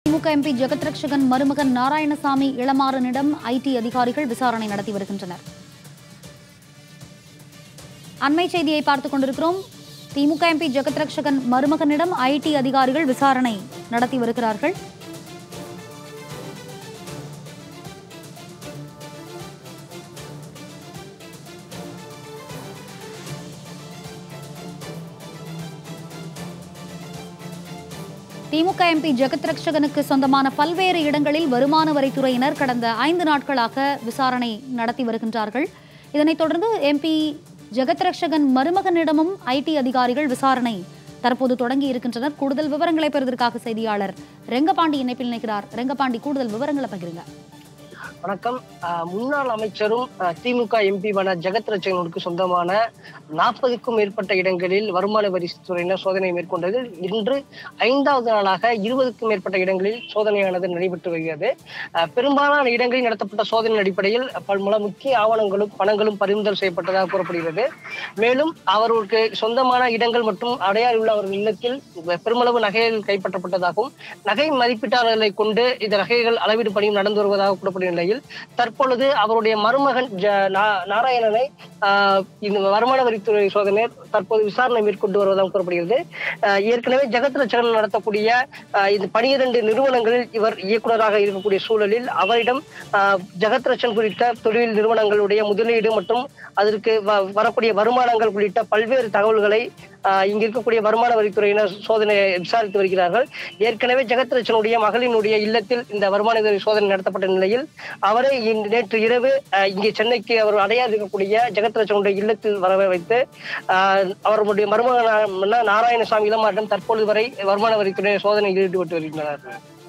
திமுக MP Jagathrakshakan மருமகன் Narayanasamy இளமாறனிடம் ID அதிகாரிகள் விசாரணை நடத்தி வருகின்றனர் அண்மை செய்தியை பார்த்துக் கொண்டிருக்கிறோம் திமுக எம்பி ஜெகத்ரட்சகன் மருமகனிடம் ஐடி அதிகாரிகள் விசாரணை நடத்தி வருகிறார்கள் திமுக எம்பி ஜெகத்ரட்சகனுக்கு சொந்தமான பல்வேறு இடங்களில் வருமான வரித்துறையினர் கடந்த ஐந்து நாட்களாக விசாரணை நடத்தி வருகின்றார்கள் இதனைத் தொடர்ந்து எம்பி ஜெகத்ரட்சகன் மருமகனிடமும் ஐடி அதிகாரிகள் விசாரணை தற்போது தொடங்கி இருக்கின்றனர் கூடுதல் விவரங்களை பெறுவதற்காக செய்தியாளர் ரெங்கபாண்டி இணைப்பில் இணைக்கிறார் ரெங்கபாண்டி கூடுதல் விவரங்களை பகிருங்க வணக்கம் அஹ், முன்னாள் அமைச்சரும் அஹ், திமுக எம்பியான ஜெகத் ரட்சகனுக்கு சொந்தமான நாற்பதுக்கும் மேற்பட்ட இடங்களில் வருமான வரித்துறையினர் சோதனை மேற்கொண்டது இன்று ஐந்தாவது நாளாக இருபதுக்கும் மேற்பட்ட இடங்களில் சோதனையானது நடைபெற்று வருகிறது அஹ், பெரும்பாலான இடங்களில் நடத்தப்பட்ட சோதனை அடிப்படையில் பல முக்கிய ஆவணங்களும் பணங்களும் பறிமுதல் செய்யப்பட்டதாக கூறப்படுகிறது மேலும் அவர்களுக்கு சொந்தமான இடங்கள் மற்றும் அடையாறு உள்ள அவர்கள் இல்லத்தில் பெருமளவு நகைகள் கைப்பற்றப்பட்டதாகவும் நகை மதிப்பீட்டாளர்களை கொண்டு இந்த நகைகள் அளவீடு பணியும் நடந்து வருவதாக கூறப்படும் நிலையில் தற்பொழுது அவருடைய மருமகன் ஜ- நா- நாராயணனை ஆஹ், இந்த வருமான வரித்துறை சோதனை தற்போது விசாரணை மேற்கொண்டு வருவதாக கூறப்படுகிறது ஆஹ், ஏற்கனவே ஜெகத் ரட்சகன் நடத்தக்கூடிய ஆஹ், இந்த பனிரெண்டு நிறுவனங்களில் இவர் இயக்குநராக இருக்கக்கூடிய சூழலில் அவரிடம் ஆஹ், ஜெகத் ரட்சன் குறித்த தொழில் நிறுவனங்களுடைய முதலீடு மற்றும் அதற்கு வ- வரக்கூடிய வருமானங்கள் உள்ளிட்ட பல்வேறு தகவல்களை ஆஹ், இங்க இருக்கக்கூடிய வருமான வரித்துறையினர் சோதனை விசாரித்து வருகிறார்கள் ஏற்கனவே ஜெகத் ரட்சனுடைய மகளினுடைய இல்லத்தில் இந்த வருமான வரி சோதனை நடத்தப்பட்ட நிலையில் அவரை இன்று நேற்று இரவு ஆஹ், இங்கே சென்னைக்கு அவர் அடையாது இருக்கக்கூடிய ஜெகத் ரட்சனுடைய இல்லத்தில் வர வைத்து ஆஹ், அவருடைய மருமகனான நாராயணசாமி இளமாரிடம் தற்பொழுது வரை வருமான வரித்துறை சோதனையில் ஈடுபட்டு வருகின்றனர்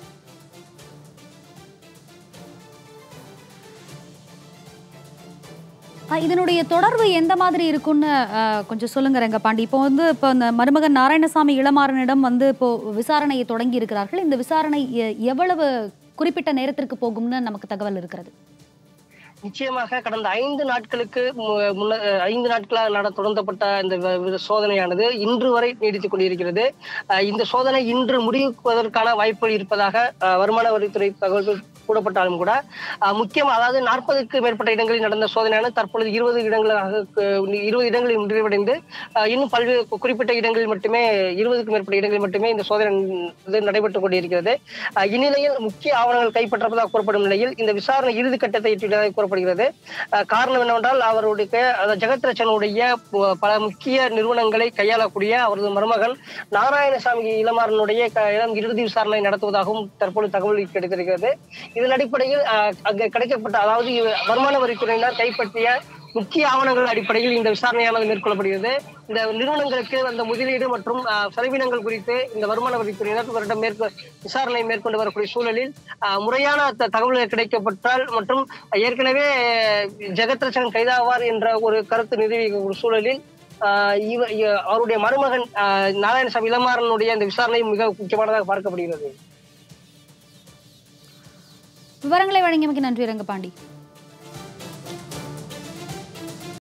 அஹ், இதனுடைய தொடர்பு எந்த மாதிரி இருக்கும்னு அஹ், கொஞ்சம் சொல்லுங்க ரெங்கபாண்டி இப்போ வந்து இப்போ இந்த மருமகன் நாராயணசாமி இளமாறனிடம் வந்து இப்போ விசாரணையை தொடங்கி இருக்கிறார்கள் இந்த விசாரணை எ- எவ்வளவு குறிப்பிட்ட நேரத்திற்கு போகும்னு நமக்கு தகவல் இருக்கிறது நிச்சயமாக கடந்த ஐந்து நாட்களுக்கு மு- முன்ன ஐந்து நாட்களாக நட தொடர்ந்தப்பட்ட இந்த வ- வ- சோதனையானது இன்று வரை நீடித்துக் கொண்டிருக்கிறது அஹ் இந்த சோதனை இன்று முடிவுக்குவதற்கான வாய்ப்புகள் இருப்பதாக அஹ், வருமான வரித்துறை தகவல்கள் கூடப்பட்டாலும் கூட அஹ், முக்கியமா அதாவது நாற்பதுக்கு மேற்பட்ட இடங்களில் நடந்த சோதனையானது தற்பொழுது இருபது இடங்களாக கு- இருபது இடங்களில் முடிவடைந்து அஹ், இன்னும் பல்வேறு கு- குறிப்பிட்ட இடங்களில் மட்டுமே இருபதுக்கும் மேற்பட்ட இடங்களில் மட்டுமே இந்த சோதனை இது நடைபெற்றுக் கொண்டிருக்கிறது அஹ், இந்நிலையில் முக்கிய ஆவணங்கள் கைப்பற்றப்பதாக கூறப்படும் நிலையில் இந்த விசாரணை இறுதி கட்டத்தை எட்டியதாக கூறப்படுகிறது அஹ், காரணம் என்னவென்றால் அவருடைய அதாவது ஜெகத் ரட்சனுடைய பு- பல முக்கிய நிறுவனங்களை கையாளக்கூடிய அவரது மருமகன் நாராயணசாமி இளமாறனுடைய க- இளம் இறுதி விசாரணை நடத்துவதாகவும் தற்பொழுது தகவல் கிடைத்திருக்கிறது இதன் அடிப்படையில் அஹ், அங்கு கிடைக்கப்பட்ட அதாவது இவ- வருமான வரித்துறையினர் கைப்பற்றிய முக்கிய ஆவணங்கள் அடிப்படையில் இந்த விசாரணையானது மேற்கொள்ளப்படுகிறது இந்த நிறுவனங்களுக்கு அந்த முதலீடு மற்றும் அஹ், செலவினங்கள் குறித்து இந்த வருமான வரித்துறையினர் இவரிடம் மேற்கொ விசாரணை மேற்கொண்டு வரக்கூடிய சூழலில் அஹ், முறையான த- தகவல்கள் கிடைக்கப்பட்டால் மற்றும் ஏற்கனவே ஜெகத் ரட்சகன் கைதாவார் என்ற ஒரு கருத்து நிறுவி ஒரு சூழலில் ஆஹ் இவ இ- அவருடைய மருமகன் ஆஹ் நாராயணசாமி இளமாறனுடைய இந்த விசாரணை மிக முக்கியமானதாக பார்க்கப்படுகிறது விவரங்களை வழங்கியமைக்கு நன்றி ரெங்கபாண்டி